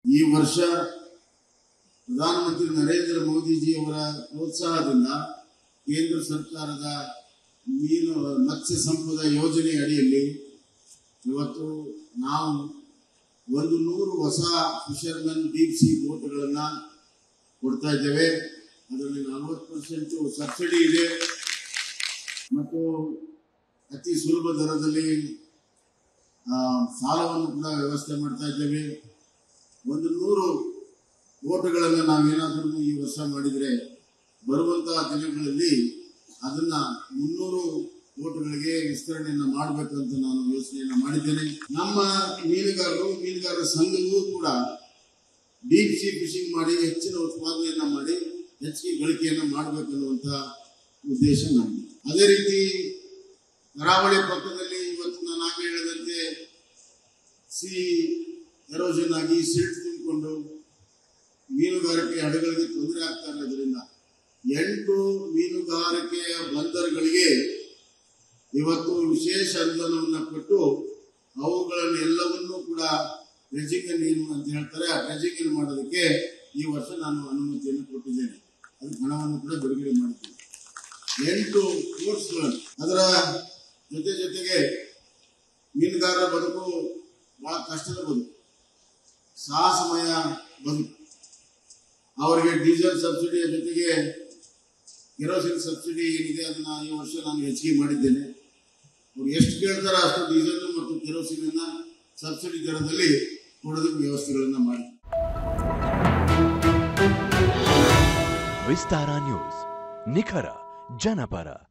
ಈ ವರ್ಷ ಪ್ರಧಾನಮಂತ್ರಿ ನರೇಂದ್ರ ಮೋದಿಜಿ ಅವರ ಪ್ರೋತ್ಸಾಹದಿಂದ ಕೇಂದ್ರ ಸರ್ಕಾರದ ಮೀನು ಮತ್ಸ್ಯ ಸಂಪದ ಯೋಜನೆ ಅಡಿಯಲ್ಲಿ ಇವತ್ತು ನಾವು ಒಂದು ನೂರು ಹೊಸ ಫಿಶರ್ಮನ್ ಡೀಪ್ ಸಿ ಬೋಟ್ಗಳನ್ನು ಕೊಡ್ತಾ ಇದ್ದೇವೆ ಅದರಲ್ಲಿ ನಲವತ್ತು ಪರ್ಸೆಂಟು ಸಬ್ಸಿಡಿ ಇದೆ ಮತ್ತು ಅತಿ ಸುಲಭ ದರದಲ್ಲಿ ಆ, ಸಾಲವನ್ನು ಕೂಡ ವ್ಯವಸ್ಥೆ ಮಾಡ್ತಾ ಇದ್ದೇವೆ ಒಂದು ನೂರು ಓಟುಗಳನ್ನು ನಾವೇನಾದರೂ ಈ ವರ್ಷ ಮಾಡಿದರೆ ಬರುವಂತಹ ದಿನಗಳಲ್ಲಿ ಅದನ್ನ ಮುನ್ನೂರು ಓಟುಗಳಿಗೆ ವಿಸ್ತರಣೆಯನ್ನು ಮಾಡಬೇಕಂತ ನಾನು ಯೋಚನೆಯನ್ನು ಮಾಡಿದ್ದೇನೆ ನಮ್ಮ ಮೀನುಗಾರರು ಮೀನುಗಾರರ ಸಂಘವೂ ಕೂಡ ಡೀಪ್ ಸಿ ಫಿಶಿಂಗ್ ಮಾಡಿ ಹೆಚ್ಚಿನ ಉತ್ಪಾದನೆಯನ್ನ ಮಾಡಿ ಹೆಚ್ಚಿಗೆ ಗಳಿಕೆಯನ್ನು ಮಾಡಬೇಕನ್ನುವಂತ ಉದ್ದೇಶ ನಮಗೆ ಅದೇ ರೀತಿ ಕರಾವಳಿ ಪಕ್ಕದಲ್ಲಿ ಇವತ್ತು ನಾನು ಆಗ ಹೇಳಿದಂತೆ ಸಿ ಎರೋಷನ್ ಆಗಿ ಸಿಲ್ಟ್ ತುಂಬಿಕೊಂಡು ಮೀನುಗಾರಿಕೆ ಹಡಗಳಿಗೆ ತೊಂದರೆ ಆಗ್ತಾ ಇರೋದ್ರಿಂದ ಎಂಟು ಮೀನುಗಾರಿಕೆಯ ಬಂದರುಗಳಿಗೆ ಇವತ್ತು ವಿಶೇಷ ಅನುದಾನವನ್ನು ಕೊಟ್ಟು ಅವುಗಳನ್ನು ಎಲ್ಲವನ್ನೂ ಕೂಡ ಡ್ರೆಜಿಂಗ್ ಅಂತ ಹೇಳ್ತಾರೆ ಆ ಡ್ರೆಜಿಂಗ್ ಮಾಡೋದಕ್ಕೆ ಈ ವರ್ಷ ನಾನು ಅನುಮತಿಯನ್ನು ಕೊಟ್ಟಿದ್ದೇನೆ ಅದು ಹಣವನ್ನು ಕೂಡ ಬಿಡುಗಡೆ ಮಾಡಿದ್ದೇನೆ ಎಂಟು ಕೋರ್ಸ್ಗಳನ್ನು ಅದರ ಜೊತೆ ಜೊತೆಗೆ ಮೀನುಗಾರರ ಬದುಕು ಬಹಳ ಕಷ್ಟದ ಬದುಕು ಸಾಹಸಮಯ ಬದುಕು ಅವರಿಗೆ ಡೀಸೆಲ್ ಸಬ್ಸಿಡಿಯ ಜೊತೆಗೆ ಕೆರೋಸಿನ್ ಸಬ್ಸಿಡಿ ಏನಿದೆ ಅದನ್ನ ಈ ವರ್ಷ ನಾನು ಹೆಚ್ಚಿಗೆ ಮಾಡಿದ್ದೇನೆ ಅವ್ರು ಎಷ್ಟು ಕೇಳ್ತಾರೋ ಅಷ್ಟು ಡೀಸೆಲ್ ಮತ್ತು ಕೆರೋಸಿನ್ ಅನ್ನ ಸಬ್ಸಿಡಿ ದರದಲ್ಲಿ ಕೊಡೋದಕ್ಕೆ ವ್ಯವಸ್ಥೆಗಳನ್ನ ಮಾಡಿ ವಿಸ್ತಾರ ನ್ಯೂಸ್ ನಿಖರ ಜನಪರ